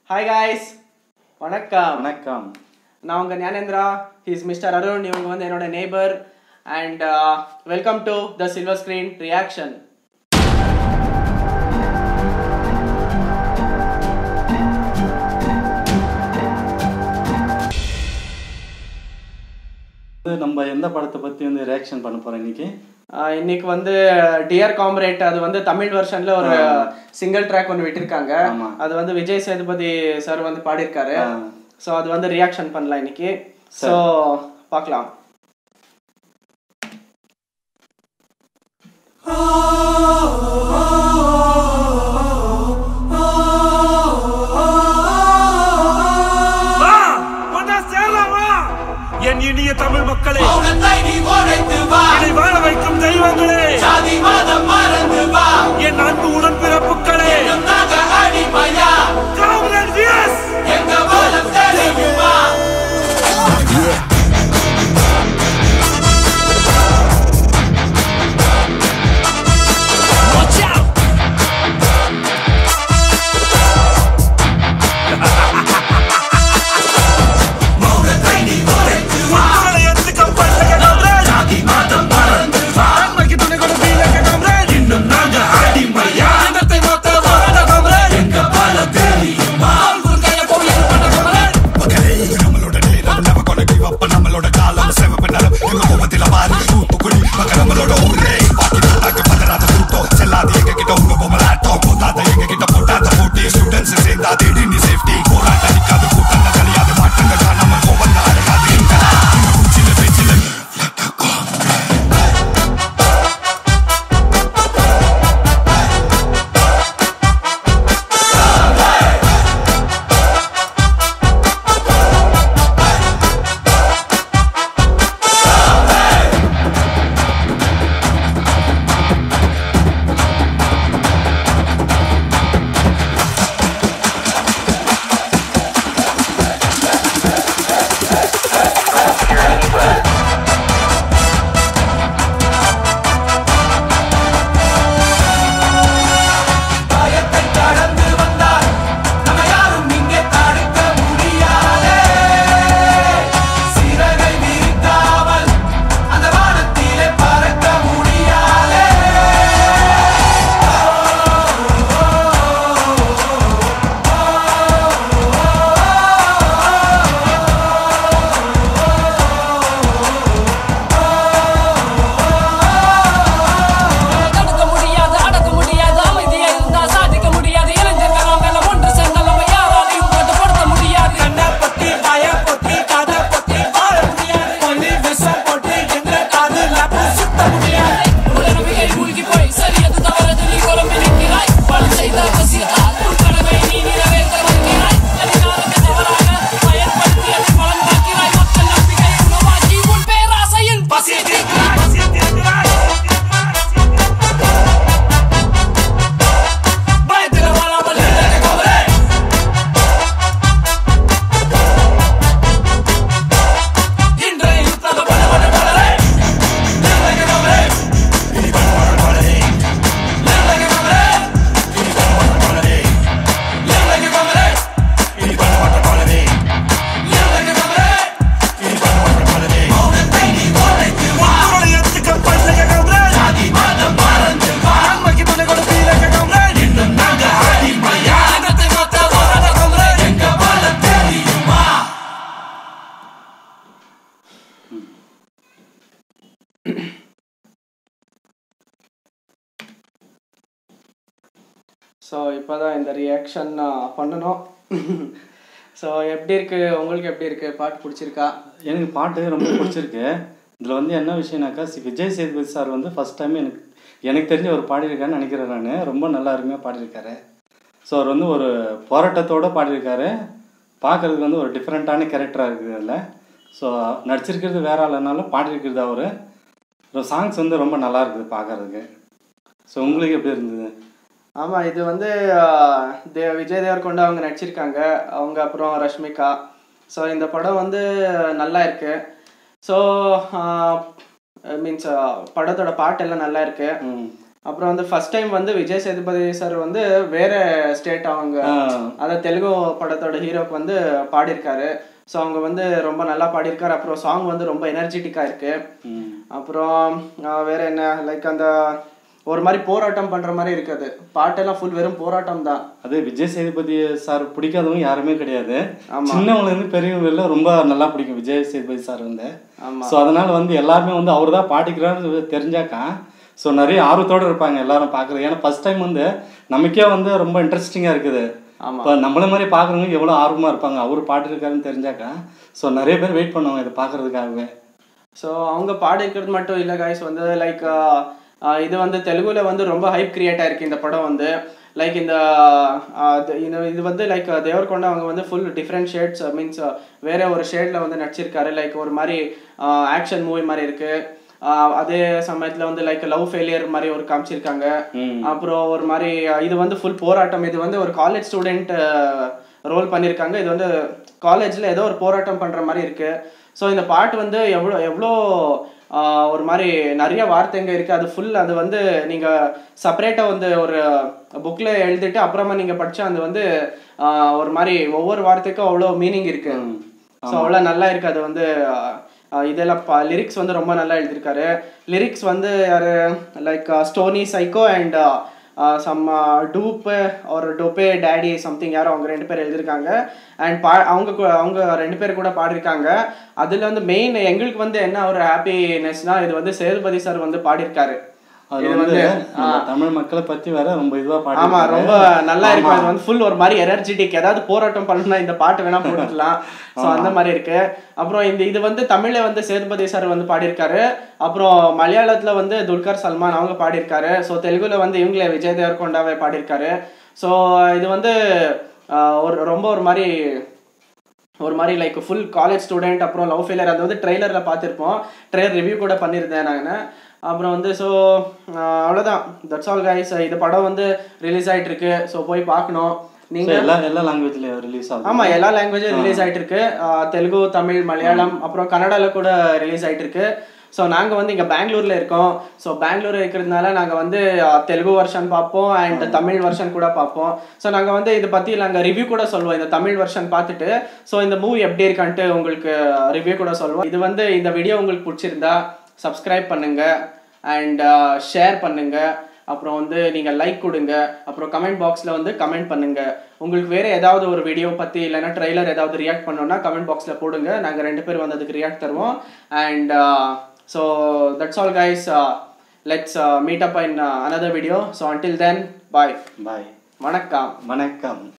Hi guys வணக்கம் வணக்கம் நான் உங்கள் ஞானேந்திரா ஹீஸ் மிஸ்டர் அருண் இவங்க வந்து என்னோட neighbour and welcome to the silver screen reaction வந்து நம்ம எந்த படத்தை பற்றி வந்து ரியாக்ஷன் பண்ண போகிறோம் இன்னைக்கு இன்னைக்கு வந்து டியர் காம்ரேட் அது வந்து தமிழ் வெர்ஷன்ல ஒரு சிங்கிள் ட்ராக் ஒன்று விட்டிருக்காங்க ஆமா. அது வந்து விஜய் சேதுபதி சார் வந்து பாடியிருக்காரு ஆ. ஸோ அது வந்து ரியாக்ஷன் பண்ணலாம் இன்னைக்கு ஸோ பார்க்கலாம் வா ஒன்னா சேரலாமா என் இனிய தமிழ் மக்களே மௌனத்தை நீ உடைத்து வா என்னை வாழ வைக்கும் தெய்வங்களே ஜாதி மதம் மறந்து வா என் அன்பு உடன்பிறப்புகளே இன்னும் நாங்க அடிமையா காமராஜ் எஸ் எங்க பலம் தெரியுமா Watch out! மௌனத்தை நீ உடைத்து வா உங்களை எத்துக்க பட்டக காமராஜ் ஜாதி மதம் மறந்து வா நன்மைக்கு துணை கொடு வீரக காமராஜ் இன்னும் நாங்க அடிமையா இனத்தை மாத்த வாழ காமராஜ் எங்க பலம் தெரியுமா கைய போய் பண்ண காமராஜ் மக்களே இது நம்மளோட நேரம் நம்ம கொண்டு give up நம்மளோட காலம் சேவை நலம் எங்க கோபத்தில பாரு தூத்துக்குடி மக்கள் நம்மளோட ஊரே பாக்கி போட்டாக்க பதறாத கூட்டம் செல்லாத எங்க கிட்ட உங்க பொம்மலாட்டம் போதாத எங்க கிட்ட போட்டாத போட்டி ஸ்டூடெண்ட்ஸ் சேர்ந்தாது நீ சேஃப்டி போராட்டம் நிக்காத கூட்டங்கள் கலையாது மாற்றங்கள் காணாம கோபம் அடங்காது எங்க உச்சில பேச்சில பயத்தை கடந்து வந்தால் நம்ம யாரும் இங்கே தடுக்க முடியாதே சிறகை விரிக்காமல் அந்த வானத்திலே பறக்க முடியாதே தடுக்க முடியாது அடக்க முடியாது அமைதியா இருந்தா சாதிக்க முடியாது இளைஞர்கள் நாம் எல்லாம் ஒன்று சேர்ந்தால் நம்ம யாராலையும் கட்டுப்படுத்த முடியாது கண்ணை பொத்தி வாய பொத்தி காதை பொத்தி வாழ முடியாது பொன்னி விஷம் போட்டு எங்க காதுல சுத்த முடியாது உடனடியை மூழ்கி போய் சரியது தவறது நீ குழம்பி நிற்கிறாய் பணம் செய்த ரசிகத்தால் உன் கடமை நீ நிறைவேற்ற வைக்கிறாய் அதிகாரத்தை தவறாக பயன்படுத்தி அதை பலன் பார்க்கிறாய் மக்கள் நம்பிக்கையை உணவாக்கி உன் பேராசையின் பசியை தீர்க்கிறாய் பயத்தில் வாழாமல் இருந்த கவலை இன்றைய யுத்தக பலவன பலரை நிர்ணய கவலை உங்களை எத்துக்க பட்டக காமராஜ் ஜாதி மதம் மறந்து வா நன்மைக்கு துணை கொடு வீரக காமராஜ் இன்னும் நாங்க அடிமையா இனத்தை மாற்ற வாழ கவலை எங்க பலம் தெரியுமா ஸோ இப்போ தான் இந்த ரியாக்ஷன் பண்ணணும் ஸோ எப்படி இருக்கு உங்களுக்கு எப்படி இருக்கு பாட்டு பிடிச்சிருக்கா எனக்கு பாட்டு ரொம்ப பிடிச்சிருக்கு இதில் வந்து என்ன விஷயம்னாக்கா சி- விஜய் சேதுபதி சார் வந்து ஃபஸ்ட் டைம் எனக்கு எனக்கு தெரிஞ்ச ஒரு பாடியிருக்காருன்னு நினைக்கிறேன் நான் ரொம்ப நல்லா அருமையாக பாடியிருக்காரு ஸோ அவர் வந்து ஒரு போராட்டத்தோடு பாடியிருக்காரு பார்க்கறதுக்கு வந்து ஒரு டிஃப்ரெண்ட்டான கேரக்டராக இருக்குது அதில் ஸோ நடிச்சிருக்கிறது வேற ஆளுனாலும் பாடியிருக்கிறது அவர் சாங்ஸ் வந்து ரொம்ப நல்லா இருக்குது பார்க்கறதுக்கு ஸோ உங்களுக்கு எப்படி இருந்தது ஆமாம் இது வந்து ஆஹ், தே விஜய் தேவர்கொண்டா அவங்க நடிச்சிருக்காங்க அவங்க அப்புறம் ரஷ்மிகா ஸோ இந்த படம் வந்து நல்லா இருக்கு ஸோ மீன்ஸ் படத்தோட பாட்டு எல்லாம் நல்லா இருக்கு ம் அப்புறம் வந்து ஃபர்ஸ்ட் டைம் வந்து விஜய் சேதுபதி சார் வந்து வேற ஸ்டேட் அவங்க ஆ. அதாவது தெலுங்கு படத்தோட ஹீரோக்கு வந்து பாடியிருக்காரு ஸோ அவங்க வந்து ரொம்ப நல்லா பாடியிருக்காரு அப்புறம் சாங் வந்து ரொம்ப எனர்ஜெட்டிக்காக இருக்கு ம். அப்புறம் ஆ, வேற என்ன லைக் அந்த ஒரு மாதிரி போராட்டம் பண்ற மாதிரி இருக்காது பாட்டெல்லாம் ஃபுல் வெறும் போராட்டம் தான் அது விஜய் சேதுபதி சார் பிடிக்காதவங்க யாருமே கிடையாது ஆமா. சின்னவங்கள இருந்து பெரியவங்க எல்லாம் ரொம்ப நல்லா பிடிக்கும் விஜய் சேதுபதி சார் வந்து ஆமா. ஸோ அதனால வந்து எல்லாருமே வந்து அவர் தான் பாடிக்கிறாரு தெரிஞ்சாக்கா ஸோ நிறைய ஆர்வத்தோட இருப்பாங்க எல்லாரும் பார்க்குறது ஏன்னா ஃபர்ஸ்ட் டைம் வந்து நமக்கே வந்து ரொம்ப இன்ட்ரெஸ்டிங்காக இருக்குது ஆமா. இப்போ நம்மள மாதிரி பார்க்குறவங்க எவ்வளோ ஆர்வமாக இருப்பாங்க அவர் பாடிருக்காருன்னு தெரிஞ்சாக்கா ஸோ நிறைய பேர் வெயிட் பண்ணுவாங்க இதை பார்க்கறதுக்காகவே ஸோ அவங்க பாடிக்கிறது மட்டும் இல்லை கைஸ் வந்து லைக் இது வந்து தெலுங்குல வந்து ரொம்ப ஹைப் கிரியேட் ஆயிருக்கு இந்த படம் வந்து லைக் இந்த ஆ, இது- இது இது வந்து லைக் தேவர்கொண்ட அவங்க வந்து ஃபுல் டிஃப்ரெண்ட் ஷேட்ஸ் மீன்ஸ் வேற ஒரு ஷேட்ல வந்து நடிச்சிருக்காரு லைக் ஒரு மாதிரி ஆக்ஷன் மூவி மாதிரி இருக்கு ஆ, அதே சமயத்துல வந்து லைக் லவ் ஃபெயிலியர் மாதிரி ஒரு காமிச்சிருக்காங்க ம். அப்புறம் ஒரு மாதிரி அஹ், இது வந்து ஃபுல் போராட்டம் இது வந்து ஒரு காலேஜ் ஸ்டூடெண்ட் ரோல் பண்ணியிருக்காங்க இது வந்து காலேஜில் ஏதோ ஒரு போராட்டம் பண்ணுற மாதிரி இருக்கு ஸோ இந்த பாட்டு வந்து எவ்வளோ எவ்வளோ ஆஹ், ஒரு மாதிரி நிறைய வார்த்தைங்க இருக்கு அது ஃபுல் அது வந்து நீங்கள் செப்பரேட்டாக வந்து ஒரு புக்கில் எழுதிட்டு அப்புறமா நீங்கள் படிச்சா அது வந்து ஆஹ், ஒரு மாதிரி ஒவ்வொரு வார்த்தைக்கும் அவ்வளோ மீனிங் இருக்கு ஸோ அவ்வளோ நல்லா இருக்கு அது வந்து ஆஹ், இதெல்லாம் லிரிக்ஸ் வந்து ரொம்ப நல்லா எழுதியிருக்காரு லிரிக்ஸ் வந்து யாரு like Stony Psycho and some dope ஒரு டோப்பே டேடி சம்திங் யாரோ அவங்க ரெண்டு பேர் எழுதியிருக்காங்க அண்ட் பா அவங்க கூ- அவங்க ரெண்டு பேர் கூட பாடியிருக்காங்க அதில் வந்து மெயின் எங்களுக்கு வந்து என்ன ஒரு ஹாப்பினஸ்னா இது வந்து சேதுபதி சார் வந்து பாடியிருக்காரு அது இது வந்து வந்து நம்ம தமிழ் மக்களை பத்தி வேற ரொம்ப இதுவா பாடி ஆமா ரொம்ப நல்லா இருக்கும் அது வந்து ஃபுல் ஒரு மாதிரி எனர்ஜெட்டிக் ஏதாவது போராட்டம் பண்ணணும்னா இந்த பாட்டு வேணா போட்டுக்கலாம் ஸோ அந்த மாதிரி இருக்கு அப்புறம் இந்த இது வந்து தமிழ்ல வந்து சேதுபதி சார் வந்து பாடியிருக்காரு அப்புறம் மலையாளத்துல வந்து துல்கர் சல்மான் அவங்க பாடியிருக்காரு ஸோ தெலுங்குல வந்து இவங்களே விஜய் தேவர்கொண்டாவே பாடியிருக்காரு ஸோ இது வந்து ஆஹ், ஒரு ரொம்ப ஒரு மாதிரி ஒரு மாதிரி லைக் ஃபுல் காலேஜ் ஸ்டூடெண்ட் அப்புறம் லவ் ஃபெயிலியர் அது வந்து ட்ரெய்லரில் பார்த்துருப்போம் ட்ரெய்லர் ரிவ்யூ கூட பண்ணியிருந்தேன் நான் அப்புறம் வந்து ஸோ அவ்வளோதான் தட்ஸ் ஆல் கைஸ் இது படம் வந்து ரிலீஸ் ஆயிட்டு இருக்கு ஸோ போய் பார்க்கணும் So, நீங்க எல்லா எல்லா லாங்குவேஜ்லயும் ரிலீஸ் ஆகும் ஆமா எல்லா லாங்குவேஜும் ரிலீஸ் ஆயிட்டு இருக்கு ஆஹ் தெலுங்கு தமிழ் மலையாளம் அப்புறம் கன்னடால கூட ரிலீஸ் ஆயிட்டு இருக்கு ஸோ நாங்க வந்து இங்க பெங்களூர்ல இருக்கோம் ஸோ பெங்களூர் இருக்கிறதுனால நாங்க வந்து ஆஹ் தெலுங்கு வெர்ஷன் பார்ப்போம் அண்ட் தமிழ் வெர்ஷன் கூட பார்ப்போம் ஸோ நாங்க வந்து இதை பத்தி நாங்க ரிவ்யூ கூட சொல்லுவோம் இந்த தமிழ் வெர்ஷன் பார்த்துட்டு ஸோ இந்த மூவி எப்படி இருக்கான்ட்டு உங்களுக்கு ரிவ்யூ கூட சொல்லுவோம் இது வந்து இந்த வீடியோ உங்களுக்கு பிடிச்சிருந்தா சப்ஸ்கிரைப் பண்ணுங்க அண்ட் ஷேர் பண்ணுங்க அப்புறம் வந்து நீங்க லைக் கொடுங்க அப்புறம் கமெண்ட் பாக்ஸ்ல வந்து கமெண்ட் பண்ணுங்க உங்களுக்கு வேற ஏதாவது ஒரு வீடியோ பத்தி இல்லைன்னா ட்ரெய்லர் ஏதாவது ரியாக்ட் பண்ணோம்னா கமெண்ட் பாக்ஸ்ல போடுங்க நாங்க ரெண்டு பேரும் வந்து அதுக்கு ரியாக்ட் தருவோம் and so that's all guys let's meet up in another video so until then bye bye வணக்கம் வணக்கம்